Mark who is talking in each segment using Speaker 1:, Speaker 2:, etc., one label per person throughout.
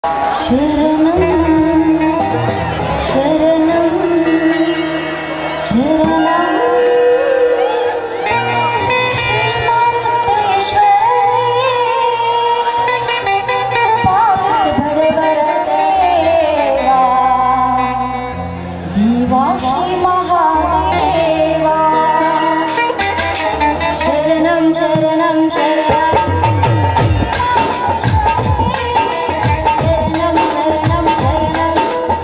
Speaker 1: ശരണം ശരണം ശരണം ശ്രീമാരുത്തേശ്വരനേ പാവസ ബടവര ദേവാ ദീവാ ശ്രീ മഹാദേവാ ശരണം ശരണം ശരണം ശരണം ശരണം ശരണം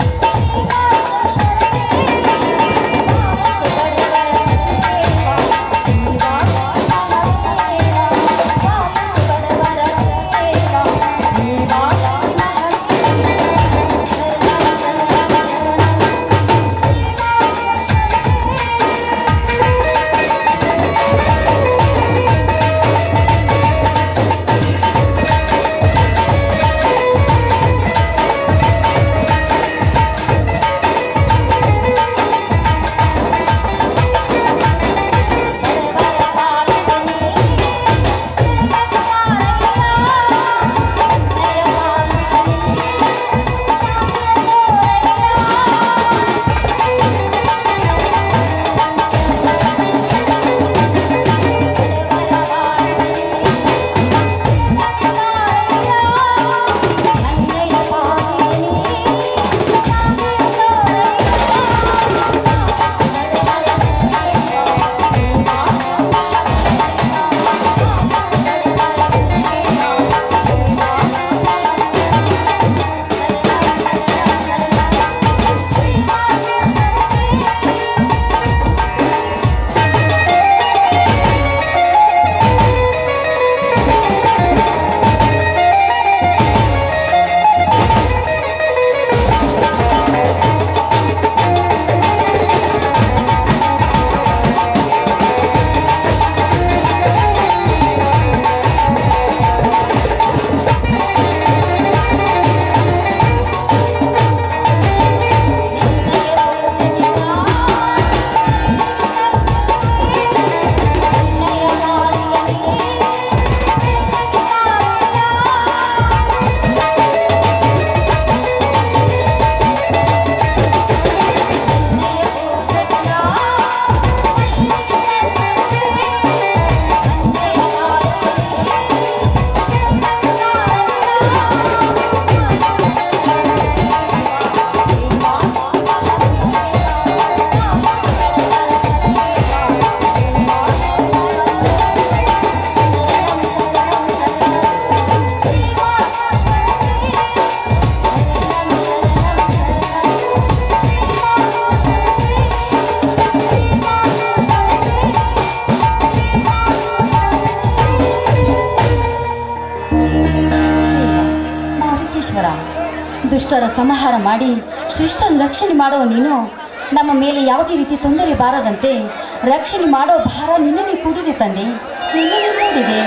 Speaker 1: ಮಾರುತೇಶ್ವರ ದುಷ್ಟರ ಸಂಹಾರ ಮಾಡಿ ಶಿಷ್ಟರ ರಕ್ಷಣೆ ಮಾಡೋ ನೀನು ನಮ್ಮ ಮೇಲೆ ಯಾವುದೇ ರೀತಿ ತೊಂದರೆ ಬಾರದಂತೆ ರಕ್ಷಣೆ ಮಾಡೋ ಭಾರ ನಿನ್ನಲ್ಲಿ ಕೂಡಿದೆ ತಂದೆ ನಿನ್ನಲ್ಲಿ ಕೂಡಿದೆ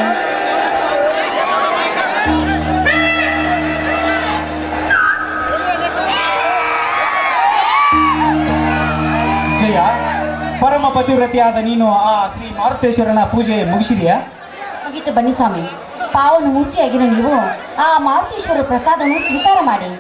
Speaker 2: ಜಯ ಪರಮ ಪತಿವ್ರತಿಯಾದ ನೀನು ಆ ಶ್ರೀ ಮಾರುತೇಶ್ವರನ ಪೂಜೆ ಮುಗಿಸಿದೆಯಾ
Speaker 1: ಮುಗೀತು ಬನ್ನಿ ಸ್ವಾಮಿ ಪಾವನ ಮೂರ್ತಿಯಾಗಿರೋ ನೀವು ಆ ಮಾರುತೇಶ್ವರ ಪ್ರಸಾದವನ್ನು ಸ್ವೀಕಾರ ಮಾಡಿ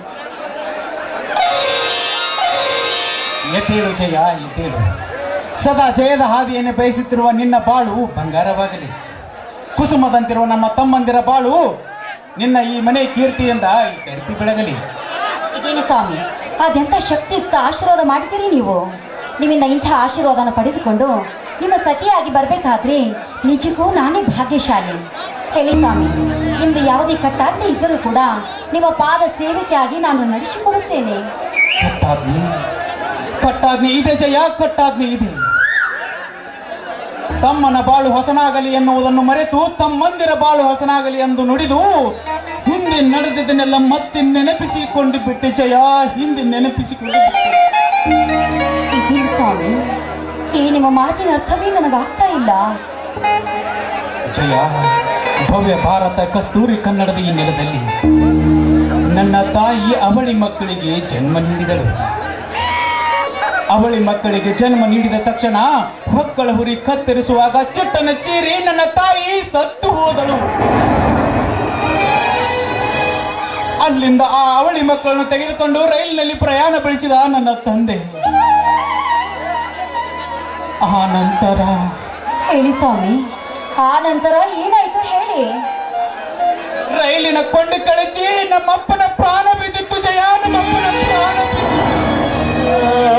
Speaker 2: ಎದ್ದೇಳು ಜಯ ಎದ್ದೇಳು ಸದಾ ಜಯದ ಹಾದಿಯನ್ನು ಬಯಸುತ್ತಿರುವ ನಿನ್ನ ಬಾಳು ಬಂಗಾರವಾಗಲಿ ಕುಸುಮದಂತಿರುವ ನಮ್ಮ ತಮ್ಮಂದಿರ ಬಾಳು ನಿನ್ನ ಈ ಮನೆ ಕೀರ್ತಿಯಿಂದ ಈ ಕೀರ್ತಿ ಬೆಳಗಲಿ
Speaker 1: ಇದೇನು ಸ್ವಾಮಿ ಅದೆಂಥ ಶಕ್ತಿಯುಕ್ತ ಆಶೀರ್ವಾದ ಮಾಡಿದ್ದೀರಿ ನೀವು ನಿಮ್ಮಿಂದ ಇಂಥ ಆಶೀರ್ವಾದನ ಪಡೆದುಕೊಂಡು ನಿಮ್ಮ ಸತಿಯಾಗಿ ಬರಬೇಕಾದ್ರೆ ನಿಜಕ್ಕೂ ನಾನೇ ಭಾಗ್ಯಶಾಲಿ ಹೇಳಿ ಸ್ವಾಮಿ ನಿಮ್ದು ಯಾವುದೇ ಕಟ್ಟಾಜ್ಞೆ ಇದ್ದರೂ ಕೂಡ ನಿಮ್ಮ ಪಾದ ಸೇವೆಗಾಗಿ ನಾನು ನಡೆಸಿಕೊಡುತ್ತೇನೆ
Speaker 2: ಕಟ್ಟಾಜ್ಞೆ ಕಟ್ಟಾಜ್ಞೆ ಇದೆ ಜಯ ಕಟ್ಟಾಜ್ಞೆ ಇದೆ ತಮ್ಮನ ಬಾಳು ಹೊಸನಾಗಲಿ ಎನ್ನುವುದನ್ನು ಮರೆತು ತಮ್ಮಂದಿರ ಬಾಳು ಹೊಸನಾಗಲಿ ಎಂದು ನುಡಿದು ಹಿಂದೆ ನಡೆದಿದ್ದನ್ನೆಲ್ಲ ಮತ್ತೆ ನೆನಪಿಸಿಕೊಂಡು ಬಿಟ್ಟೆ ಜಯ ಹಿಂದೆ ನೆನಪಿಸಿಕೊಂಡು ಬಿಟ್ಟೆ
Speaker 1: ಇದೇನು ಸ್ವಾಮಿ ಈ ನಿಮ್ಮ ಮಾತಿನ ಅರ್ಥವೇ ನನಗಾಗ್ತಾ ಇಲ್ಲ
Speaker 2: ಜಯ ಭವ್ಯ ಭಾರತ ಕಸ್ತೂರಿ ಕನ್ನಡದ ಈ ನೆಲದಲ್ಲಿ ನನ್ನ ತಾಯಿ ಅವಳಿ ಮಕ್ಕಳಿಗೆ ಜನ್ಮ ನೀಡಿದಳು ಅವಳಿ ಮಕ್ಕಳಿಗೆ ಜನ್ಮ ನೀಡಿದ ತಕ್ಷಣ ಹೊಕ್ಕಳ ಹುರಿ ಕತ್ತರಿಸುವಾಗ ಚಿಟ್ಟನ ಚೀರಿ ನನ್ನ ತಾಯಿ ಸತ್ತು ಹೋದಳು ಅಲ್ಲಿಂದ ಆ ಅವಳಿ ಮಕ್ಕಳನ್ನು ತೆಗೆದುಕೊಂಡು ರೈಲಿನಲ್ಲಿ ಪ್ರಯಾಣ ಬೆಳೆಸಿದ ನನ್ನ ತಂದೆ ಆ ನಂತರ
Speaker 1: ಹೇಳಿ ಸ್ವಾಮಿ ಆ ನಂತರ ಏನಾಯ್ತು ಹೇಳಿ
Speaker 2: ರೈಲಿನ ಕೊಂಡು ಕಳಚಿ ನಮ್ಮಪ್ಪನ ಪ್ರಾಣ ಬಿದ್ದಿತ್ತು ಜಯ ನಮ್ಮಪ್ಪನ ಪ್ರಾಣ ಬಿದ್ದಿತ್ತು.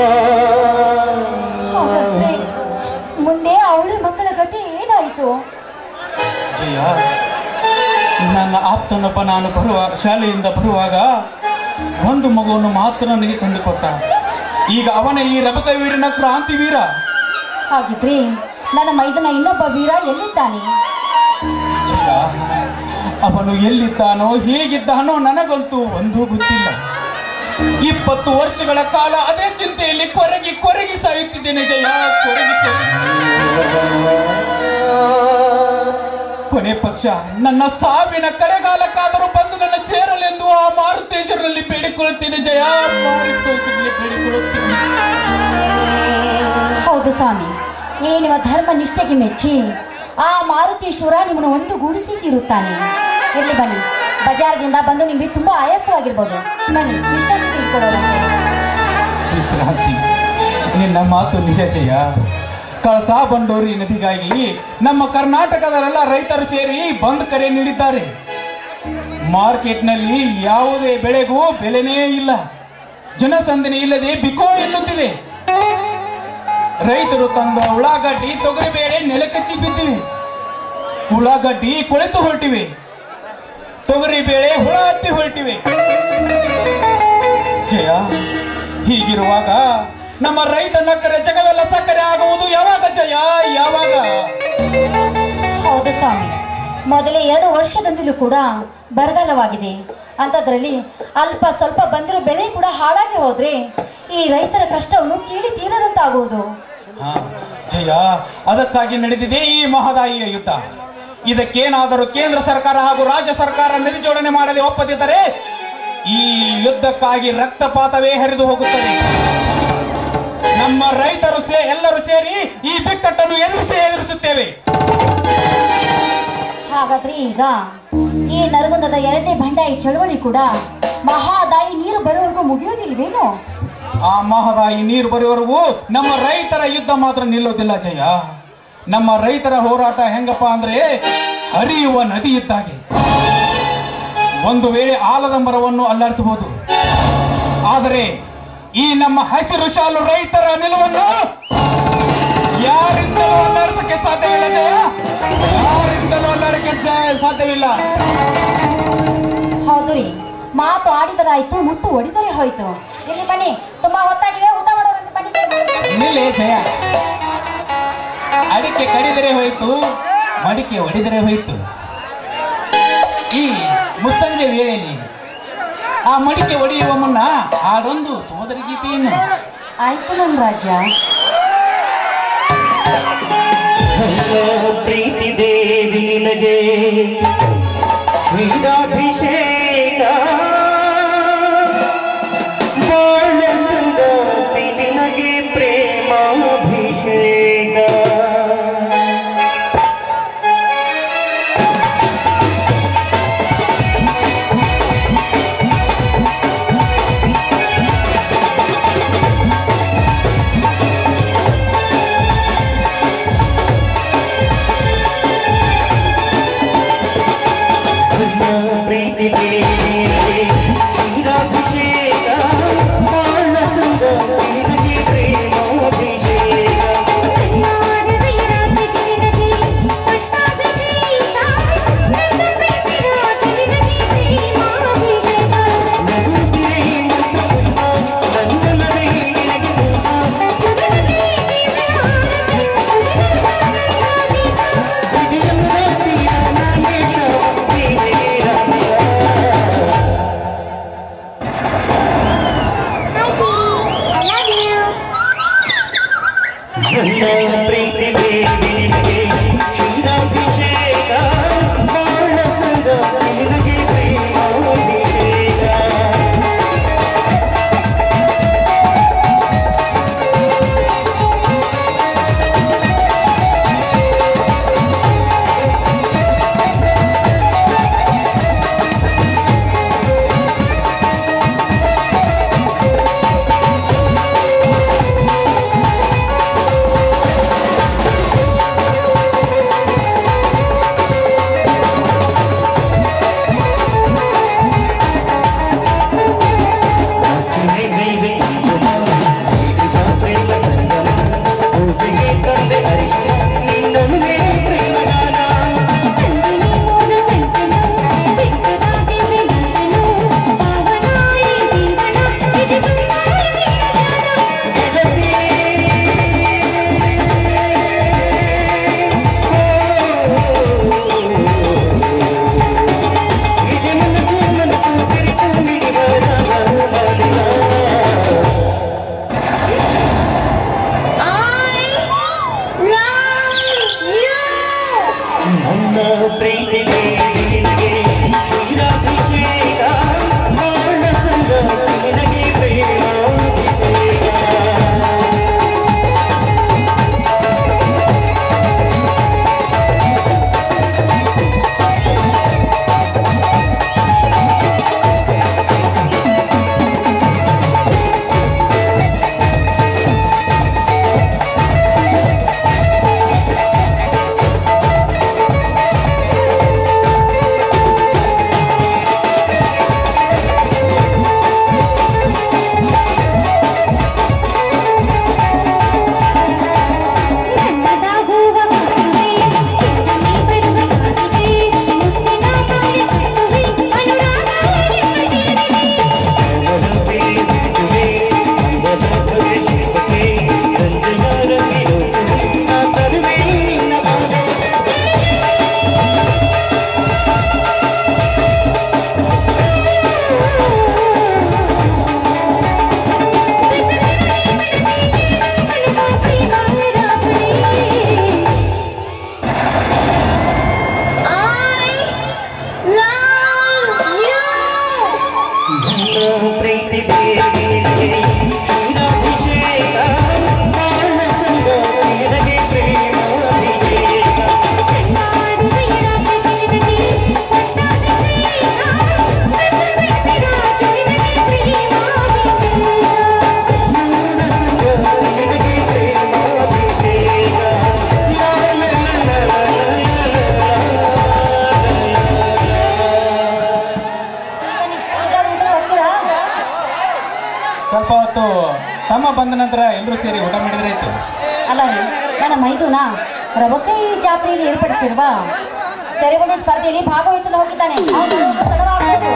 Speaker 1: ಹಾಗಾದ್ರೆ ಮುಂದೆ ಅವಳ ಮಕ್ಕಳ ಗತಿ ಏನಾಯ್ತು
Speaker 2: ಜಯ ನನ್ನ ಆಪ್ತನೊಬ್ಬ ನಾನು ಬರುವ ಶಾಲೆಯಿಂದ ಬರುವಾಗ ಒಂದು ಮಗುವನ್ನು ಮಾತ್ರ ನನಗೆ ತಂದುಕೊಟ್ಟ ಈಗ ಅವನ ಈ ರಬಕ ವೀರನ ಕ್ರಾಂತಿ ವೀರ
Speaker 1: ಹಾಗಿದ್ರೆ ನನ್ನ ಮೈದನ ಇನ್ನೊಬ್ಬ ವೀರ ಎಲ್ಲಿದ್ದಾನೆ
Speaker 2: ಜಯ ಅವನು ಎಲ್ಲಿದ್ದಾನೋ ಹೇಗಿದ್ದಾನೋ ನನಗಂತೂ ಒಂದೂ ಗೊತ್ತಿಲ್ಲ ಇಪ್ಪತ್ತು ವರ್ಷಗಳ ಕಾಲ ಅದೇ ಚಿಂತೆಯಲ್ಲಿ ಕೊರಗಿ ಕೊರಗಿ ಸಾಯುತ್ತಿದ್ದೇನೆ ಜಯ ಕೊರಗಿ ಕೊರಗಿ ಕೊನೆ ಪಕ್ಷ ನನ್ನ ಸಾವಿನ ಕರೆಗಾಲಕ್ಕಾದರೂ ಬಂದು ನನ್ನ ಸೇರಲೆಂದು ಆ ಮಾರುತೇಶ್ವರಲ್ಲಿ ಬೇಡಿಕೊಳ್ಳುತ್ತೇನೆ ಜಯ ಮಾರುತೇಶ್ವರಲ್ಲಿ ಬೇಡಿಕೊಳ್ಳುತ್ತೇನೆ
Speaker 1: ಹೌದು ಸ್ವಾಮಿ ಈ ನಿಮ್ಮ ಧರ್ಮ ನಿಷ್ಠೆಗೆ ಮೆಚ್ಚಿ ಆ ಮಾರುತೇಶ್ವರ ನಿಮ್ಮನ್ನು ಒಂದು ಗೂಡಿಸಿ ತೀರುತ್ತಾನೆ ಇರ್ಲಿ ಬನ್ನಿ ಬಜಾರ್ದಿಂದ ಬಂದು ನಿಮಗೆ ತುಂಬಾ ಆಯಾಸವಾಗಿರ್ಬೋದು ಬನ್ನಿ ವಿಶ್ರಾಂತಿ ತೆಗೆದುಕೊಳ್ಳೋದಂತೆ
Speaker 2: ವಿಶ್ರಾಂತಿ ನಿನ್ನ ಮಾತು ನಿಜ ಜಯ ಕಳಸಾ ಬಂಡೂರಿ ನದಿಗಾಗಿ ನಮ್ಮ ಕರ್ನಾಟಕದಲ್ಲೆಲ್ಲ ರೈತರು ಸೇರಿ ಬಂದ್ ಕರೆ ನೀಡಿದ್ದಾರೆ ಮಾರ್ಕೆಟ್ನಲ್ಲಿ ಯಾವುದೇ ಬೆಳೆಗೂ ಬೆಲೆನೇ ಇಲ್ಲ ಜನಸಂದಣಿ ಇಲ್ಲದೆ ಬಿಕೋ ಎನ್ನುತ್ತಿದೆ ರೈತರು ತಂದ ಉಳ್ಳಾಗಡ್ಡಿ ತೊಗರಿಬೇಳೆ ನೆಲಕಚ್ಚಿ ಬಿದ್ದಿವೆ ಉಳ್ಳಾಗಡ್ಡಿ ಕೊಳೆತು ಹೊರಟಿವೆ ತೊಗರಿಬೇಳೆ ಹುಳ ಹತ್ತಿ ಹೊರಟಿವೆ ಜಯ ಹೀಗಿರುವಾಗ ನಮ್ಮ ರೈತ ನಕ್ಕರೆ ಜಗವೆಲ್ಲ ಸಕ್ಕರೆ ಆಗುವುದು ಯಾವಾಗ ಜಯ ಯಾವಾಗ
Speaker 1: ಹೌದು ಸ್ವಾಮಿ ಮೊದಲೇ ಎರಡು ವರ್ಷದಿಂದಲೂ ಕೂಡ ಬರಗಾಲವಾಗಿದೆ ಅಂಥದ್ರಲ್ಲಿ ಅಲ್ಪ ಸ್ವಲ್ಪ ಬಂದರೂ ಬೆಳೆ ಕೂಡ ಹಾಳಾಗಿ ಹೋದ್ರೆ ಈ ರೈತರ ಕಷ್ಟವನ್ನು ಕೀಳಿ ತೀರದಂತಾಗುವುದು
Speaker 2: ಹಾ, ಜಯ ಅದಕ್ಕಾಗಿ ನಡೆದಿದೆ ಈ ಮಹದಾಯಿಯ ಯುದ್ಧ ಇದಕ್ಕೇನಾದರೂ ಕೇಂದ್ರ ಸರ್ಕಾರ ಹಾಗೂ ರಾಜ್ಯ ಸರ್ಕಾರ ನಿಧಿ ಜೋಡಣೆ ಮಾಡದೆ ಒಪ್ಪದಿದ್ದರೆ ಈ ಯುದ್ಧಕ್ಕಾಗಿ ರಕ್ತಪಾತವೇ ಹರಿದು ಹೋಗುತ್ತದೆ ನಮ್ಮ ರೈತರು ಸೇ ಎಲ್ಲರೂ ಸೇರಿ ಈ ಬಿಕ್ಕಟ್ಟನ್ನು ಎದುರಿಸಿ ಎದುರಿಸುತ್ತೇವೆ
Speaker 1: ಹಾಗಾದ್ರೆ ಈಗ ಈ ನರಗುಂದದ ಎರಡನೇ ಬಂಡಾಯಿ ಚಳವಳಿ ಕೂಡ ಮಹಾದಾಯಿ ನೀರು ಬರೋವರೆಗೂ ಮುಗಿಯೋದಿಲ್ವೇನೋ
Speaker 2: ಆ ಮಹದಾಯಿ ನೀರು ಬರುವವರೆಗೂ ನಮ್ಮ ರೈತರ ಯುದ್ಧ ಮಾತ್ರ ನಿಲ್ಲೋದಿಲ್ಲ ಜಯ ನಮ್ಮ ರೈತರ ಹೋರಾಟ ಹೆಂಗಪ್ಪ ಅಂದ್ರೆ ಹರಿಯುವ ನದಿ ಇದ್ದಾಗೆ ಒಂದು ವೇಳೆ ಆಲದ ಮರವನ್ನು ಅಲ್ಲಾಡಿಸಬಹುದು ಆದರೆ ಈ ನಮ್ಮ ಹಸಿರು ಶಾಲು ರೈತರ ನಿಲುವನ್ನು ಯಾರಿಂದಲೂ ಅಲ್ಲಾಡಿಸಕ್ಕೆ ಸಾಧ್ಯವಿಲ್ಲ ಜಯ ಯಾರಿಂದಲೂ ಅಲ್ಲಾಡಕ್ಕೆ ಜಯ ಸಾಧ್ಯವಿಲ್ಲ
Speaker 1: ಹೌದು ರೀ ಮಾತು ಆಡಿದರಾಯ್ತು ಮುತ್ತು ಹೊಡಿದರೆ ಹೋಯ್ತು ಇಲ್ಲಿ ಬನ್ನಿ ತುಂಬಾ ಹೊತ್ತಾಗಿದೆ ಊಟ ಮಾಡೋರಂತೆ ಬನ್ನಿ ಬೇಗ.
Speaker 2: ನಿಲ್ಲೇ ಜಯ ಅಡಿಕೆ ಕಡಿದರೆ ಹೋಯ್ತು ಮಡಿಕೆ ಒಡಿದರೆ ಹೋಯ್ತು ಈ ಮುಸ್ಸಂಜೆ ವೇಳೆಯಲ್ಲಿ ಆ ಮಡಿಕೆ ಒಡೆಯುವ ಮುನ್ನ ಹಾಡೊಂದು ಸೋದರ ಗೀತೆಯನ್ನು
Speaker 1: ಆಯ್ತು ನನ್ನ ರಾಜ್ಯ
Speaker 3: ಪ್ರೀತಿ ದೇವಿ ನಿನಗೆ ವೀರಾಭಿಷೇಕ ಬಾಳ ಸಂಗಾತಿ ನಿನಗೆ ಪ್ರೇಮಾಭಿಷೇಕ ಪ್ರೀತಿ ದೇವಿ ನಿನಗೆ ವೀರಾಭಿಷೇಕ ಬಾಳ ಸಂಗಾತಿ ನಿನಗೆ ಪ್ರೇಮಾಭಿಷೇಕ ಪ್ರೀತಿ ದೇವಿ ನಿನಗೆ ಕ್ಷೀರಾಭಿಷೇಕ ಬಾಳ ಸಂಗಾತಿ ನಿನಗೆ ಪ್ರೇಮಾಭಿಷೇಕ ಪ್ರೀತಿ ದೇವಿ ನಿನಗೆ ಕ್ಷೀರಾಭಿಷೇಕ ಬಾಳ ಸಂಗ ನಿನಗೆ ಪ್ರೇಮಾಭಿಷೇಕ ಬಾಳ ಸಂಗ ನಿನಗೆ ಪ್ರೇಮಾಭಿಷೇಕ ಲಾ ಲಾ ಲಾ ಲಾ ಲಾ
Speaker 2: ಸ್ವಲ್ಪ ಹೊತ್ತು ತಮ್ಮ ಬಂದ ನಂತರ ಎಲ್ಲರೂ ಸೇರಿ ಊಟ ಮಾಡಿದ್ರೆ ಆಯ್ತು
Speaker 1: ಅಲ್ಲ ರೀ ನನ್ನ ಮೈದುನ ರಬಕೈ ಜಾತ್ರೆಯಲ್ಲಿ ಏರ್ಪಡಿಸಿರುವ ತೆರೆಮಣಿ ಸ್ಪರ್ಧೆಯಲ್ಲಿ ಭಾಗವಹಿಸಲು ಹೋಗಿದ್ದಾನೆ ಅವ್ನು ಬರೋದು ತಡವಾಗ್ಬೋದು.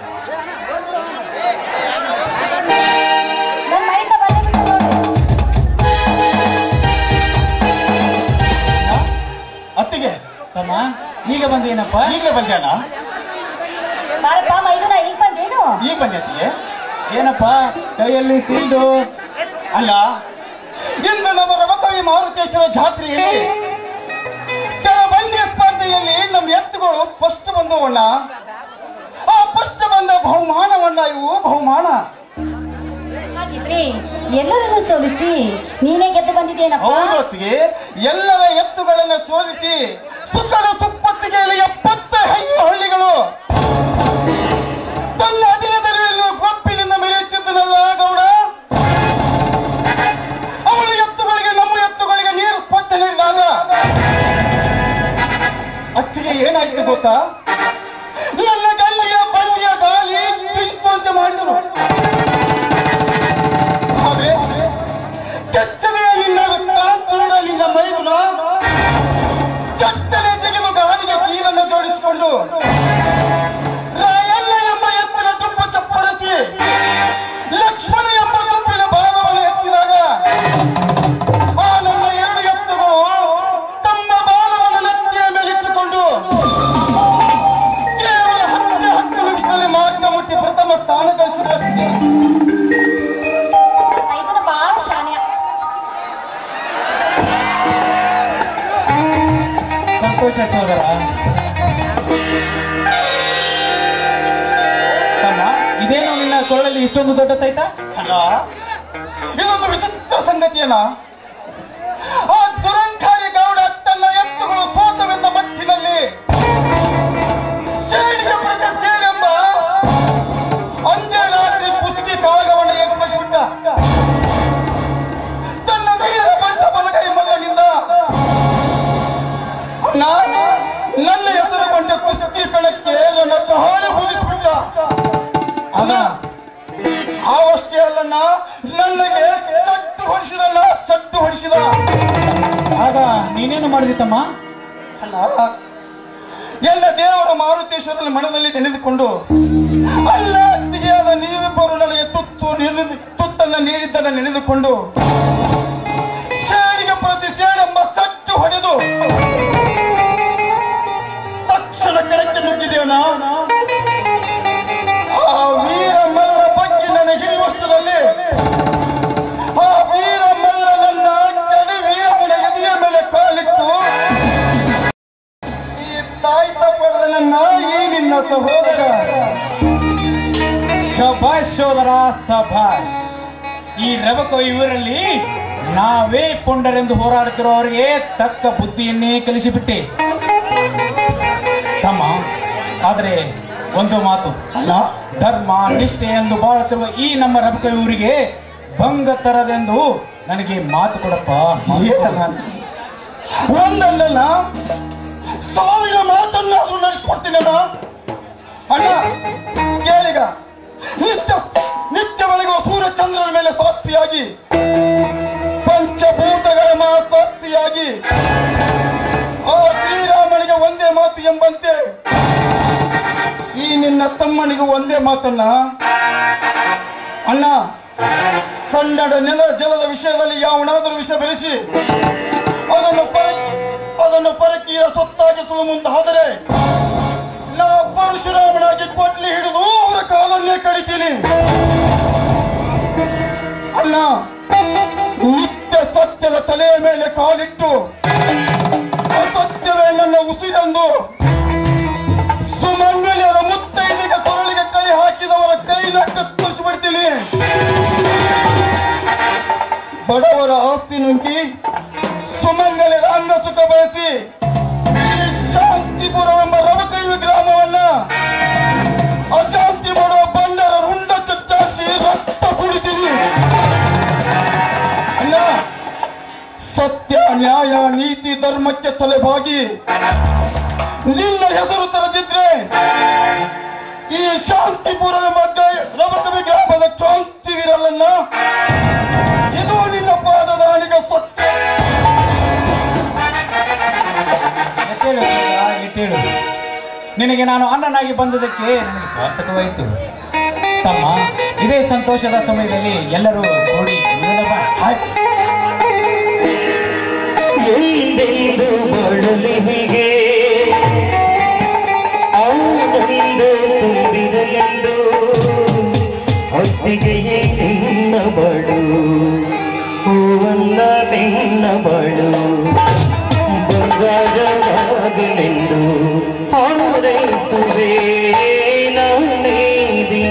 Speaker 1: ನನ್ ಮನೆಯಿಂದ ಬಂದೇ ಬಿಟ್ಟು ನೋಡು
Speaker 2: ಅತ್ತಿಗೆ ತಮ್ಮ ಈಗ ಬಂದೇನಪ್ಪ ಈಗಲೇ ಬಂದ್ಯಾನ
Speaker 1: ಬಾರಪ್ಪ ಮೈದುನ ಈಗ ಬಂದೇನು
Speaker 2: ಈಗ ಬಂದೈತಿಗೆ ಏನಪ್ಪ ಕೈಯಲ್ಲಿ ಸೀಲ್ಡು ಅಲ್ಲ ಇಂದು ನಮ್ಮ ರಮಕವಿ ಮಾರುತೇಶ್ವರ ಜಾತ್ರೆಯಲ್ಲಿ ಬಂಡಿ ಸ್ಪರ್ಧೆಯಲ್ಲಿ ನಮ್ಮ ಎತ್ತುಗಳು ಫಸ್ಟ್ ಬಂದವಣ್ಣ ಆ ಫಸ್ಟ್ ಬಂದ ಬಹುಮಾನವಣ್ಣ ಇವು ಬಹುಮಾನ
Speaker 1: ಹಾಗಿದ್ರೆ ಎಲ್ಲರನ್ನು ಸೋಲಿಸಿ ನೀನೇ ಗೆದ್ದು ಬಂದಿದ್ದೇನಪ್ಪ
Speaker 2: ಹೌದು ಹೊತ್ತಿಗೆ ಎಲ್ಲರ ಎತ್ತುಗಳನ್ನ ಸೋಲಿಸಿ ಸುತ್ತದ ಸುಪ್ಪತ್ತಿಗೆಯಲ್ಲಿ ಎಪ್ಪತ್ತು ಹೈಯ ಹಳ್ಳಿಗಳು ತನ್ನ ಅಧೀನದಲ್ಲಿ ಗೊಪ್ಪಿನಿಂದ ಮೆರೆಯುತ್ತಿದ್ದನಲ್ಲ ಗೌಡ ಅವಳ ಎತ್ತುಗಳಿಗೆ ನಮ್ಮ ಎತ್ತುಗಳಿಗೆ ನೀರು ಸ್ಪರ್ಧೆ ನೀಡಿದಾಗ ಅತ್ತಿಗೆ ಏನಾಯ್ತು ಗೊತ್ತಾ ನನ್ನ ಗಲ್ಲಿಯ ಬಂಡಿಯ ಗಾಲಿ ತಿರುತು ಅಂತ ಮಾಡಿದರು ಆದ್ರೆ ಕೆಚ್ಚನೆಯ ನಿನ್ನ ಕಾಂತೂರ ನಿನ್ನ ಮೈದುನ ಚಟ್ಟನೆ ಜಗಿದು ಗಾಡಿಗೆ ಕೀಲನ್ನು ಜೋಡಿಸಿಕೊಂಡು ರಾಯಣ್ಣ ಎಂಬ ಎತ್ತಿನ ತುಪ್ಪ ಚಪ್ಪರಿಸಿ ಲಕ್ಷ್ಮಣ ಎಂಬ ತುಪ್ಪಿನ ಭಾಗವನ್ನು ಎತ್ತಿದಾಗ ಆ ನನ್ನ ಎರಡು ಎತ್ತುಗಳು ತಮ್ಮ ಬಾಲವನ್ನು ನೆತ್ತಿಯ ಮೇಲಿಟ್ಟುಕೊಂಡು ಕೇವಲ ಹತ್ತು ಹತ್ತು ನಿಮಿಷದಲ್ಲಿ ಮಾರ್ಗ ಮುಟ್ಟಿ ಪ್ರಥಮ ಸ್ಥಾನ ಗಳಿಸಿದ ಹೊತ್ತಿಗೆ
Speaker 1: ಮೈದುನ ಬಹಳ ಶಾಣ್ಯ
Speaker 2: ಸಂತೋಷ ಸೋದರ ತಮ್ಮ ಇದೇನು ನಿನ್ನ ಕೊರಳಲ್ಲಿ ಇಷ್ಟೊಂದು ದೊಡ್ಡದಾಯ್ತಾ ಅಲ್ಲ ಇದೊಂದು ವಿಚಿತ್ರ ಸಂಗತಿಯನ್ನ ಆ ದುರಂಕಾರಿ ಗೌಡ ತನ್ನ ಎತ್ತುಗಳು ಸೋತವೆಂದ ಮಟ್ಟಿನಲ್ಲಿ ಸೇಡಿಗೆ ಪ್ರತಿ ಸೇಡೆಂಬ ಅಂದೇ ರಾತ್ರಿ ಕುಸ್ತಿ ಕಾಳಗವನ್ನು ಏರ್ಪಡಿಸಿಬಿಟ್ಟ ತನ್ನ ವೀರ ಬಂಟ ಬಲಗೈ ಮಲ್ಲನಿಂದ ನಾನು ನನ್ನ ಹೆಸರು ಕೊಂಡ ಕುಸ್ತಿ ಕಣಕ್ಕೆ ನನ್ನ ಕಹಾಳಿ ಬುದಿಸ್ಬಿಟ್ಟ ಅಲ್ಲ ಅವಷ್ಟೇ ಅಲ್ಲಣ್ಣ ನನಗೆ ಸಟ್ಟು ಹೊಡಿಸಿದಲ್ಲ ಸಟ್ಟು ಹೊಡಿಸಿದ ಆಗ ನೀನೇನು ಮಾಡಿದಿತ್ತಮ್ಮ ಅಲ್ಲ ಎಲ್ಲ ದೇವರ ಮಾರುತೇಶ್ವರನ ಮನದಲ್ಲಿ ನೆನೆದುಕೊಂಡು ಅಲ್ಲ ಅತ್ತಿಗೆಯಾದ ನೀವಿಬ್ಬರು ನನಗೆ ತುತ್ತು ನೆನೆದು ತುತ್ತನ್ನ ನೀಡಿದ್ದನ್ನ ನೆನೆದುಕೊಂಡು ಸೇಡಿಗೆ ಪ್ರತಿ ಸೇಡೆಂಬ ಸಟ್ಟು ಹೊಡೆದು ತಕ್ಷಣ ಕೆಳಕ್ಕೆ ನುಗ್ಗಿದೇವನ ಆ ವೀರ ಮಲ್ಲ ಬಗ್ಗೆ ನನ್ನ ಹಿಡಿಯುವಷ್ಟರಲ್ಲಿ ಆ ವೀರ ಮಲ್ಲ ನನ್ನ ಕಡಿಮೆ ಅವನ ಎದೆಯ ಮೇಲೆ ಕಾಲಿಟ್ಟು ಈ ತಾಯ್ತ ಪಡೆದ ನನ್ನ ಈ ನಿನ್ನ ಸಹೋದರ ಶಭಾಷ್ ಸೋದರ ಸಭಾಷ್ ಈ ರಬಕ ಇವರಲ್ಲಿ ನಾವೇ ಪುಂಡರೆಂದು ಹೋರಾಡುತ್ತಿರುವವರಿಗೆ ತಕ್ಕ ಬುದ್ಧಿಯನ್ನೇ ಕಲಿಸಿಬಿಟ್ಟೆ ತಮ್ಮ ಆದರೆ ಒಂದು ಮಾತು ಅಲ್ಲ ಧರ್ಮ ನಿಷ್ಠೆ ಎಂದು ಬಾಳುತ್ತಿರುವ ಈ ನಮ್ಮ ರಬಕ ಇವರಿಗೆ ಭಂಗ ತರದೆಂದು ನನಗೆ ಮಾತು ಕೊಡಪ್ಪ ಒಂದಲ್ಲ ಸಾವಿರ ಮಾತನ್ನಾದ್ರೂ ನಡೆಸ್ಕೊಡ್ತೀನಣ್ಣ ಅಣ್ಣ ಕೇಳಿಗ ನಿತ್ಯ ನಿತ್ಯ ಬೆಳಗುವ ಸೂರ್ಯ ಚಂದ್ರನ ಮೇಲೆ ಸಾಕ್ಷಿಯಾಗಿ ಪಂಚಭೂತಗಳ ಮಾ ಸಾಕ್ಷಿಯಾಗಿ ಆ ಶ್ರೀರಾಮನಿಗೆ ಒಂದೇ ಮಾತು ಎಂಬಂತೆ ಈ ನಿನ್ನ ತಮ್ಮನಿಗೂ ಒಂದೇ ಮಾತನ್ನ ಅಣ್ಣ ಕನ್ನಡ ನೆಲ ಜಲದ ವಿಷಯದಲ್ಲಿ ಯಾವನಾದರೂ ವಿಷ ಬೆರೆಸಿ ಅದನ್ನು ಪರಕಿ ಅದನ್ನು ಪರಕೀರ ಸೊತ್ತಾಗಿಸಲು ಮುಂದಾದರೆ ನಾ ಪರಶುರಾಮನಾಗಿ ಕೊಟ್ಲಿ ಹಿಡಿದು ಅವರ ಕಾಲನ್ನೇ ಕಡಿತೀನಿ ಅಣ್ಣ ನಿತ್ಯ ಸತ್ಯದ ತಲೆಯ ಮೇಲೆ ಕಾಲಿಟ್ಟು ಅಸತ್ಯವೇ ನನ್ನ ಉಸಿರೆಂದು ಸುಮಂಗಲಿಯರ ಮುತ್ತೈದಿಗೆ ಕೊರಳಿಗೆ ಕೈ ಹಾಕಿದವರ ಕೈ ನಟ್ಟ
Speaker 4: ದೇವರ ಆಸ್ತಿ ನುಂಗಿ ಸುಮಂಗಲಿ ರಂಗ ಸುಖ ಬಯಸಿ ಈ ಶಾಂತಿಪುರವೆಂಬ ರವಕೈವ ಗ್ರಾಮವನ್ನ ಅಶಾಂತಿ ಮಾಡುವ ಬಂಡರ ರುಂಡ ಚಚ್ಚಾಸಿ ರಕ್ತ ಕುಡಿತೀನಿ ಅಲ್ಲ ಸತ್ಯ ನ್ಯಾಯ ನೀತಿ ಧರ್ಮಕ್ಕೆ ತಲೆಬಾಗಿ ನಿನ್ನ ಹೆಸರು ತರದಿದ್ರೆ ಈ ಶಾಂತಿಪುರವೆಂಬ ಗ- ರವಕವಿ ಗ್ರಾಮದ ಕ್ರಾಂತಿವೀರರನ್ನ ಇದು ನಿನ್ನ ಪಾದದ ಅಣಿಗ ಸತ್ಯ
Speaker 2: ಎತ್ತೇಳು ಜಯ, ಎತ್ತೇಳು ನಿನಗೆ ನಾನು ಅಣ್ಣನಾಗಿ ಬಂದದಕ್ಕೆ ನನಗೆ ಸ್ವಾರ್ಥಕವಾಯಿತು ತಮ್ಮ ಇದೇ ಸಂತೋಷದ ಸಮಯದಲ್ಲಿ ಎಲ್ಲರೂ ಕೂಡಿ ಕುಣಿಯೋಣ ಬಾ.
Speaker 4: ಆಯ್ತು
Speaker 3: ಎಂದೆಂದು ಬಾಳಲಿ ಹೀಗೆ ಆನಂದ ತುಂಬಿದಲೆಂದು ಹೊತ್ತಿಗೆಯೇ ನಿನ್ನ ಬಾಳು ಹೂವನ್ನ ನಿನ್ನ ಬಾಳು ಬಂಗಾರವಾಗಲೆಂದು ಹಾರೈಸುವೆ ನಾನೇ ದಿನ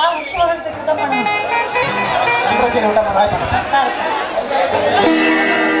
Speaker 1: ಹುಷಾರಾಗಿ ಊಟ ಮಾಡೋಣ
Speaker 2: ಎಲ್ಲರೂ ಸೇರಿ ಊಟ ಮಾಡೋಣ
Speaker 1: ಬಾರಪ್ಪ.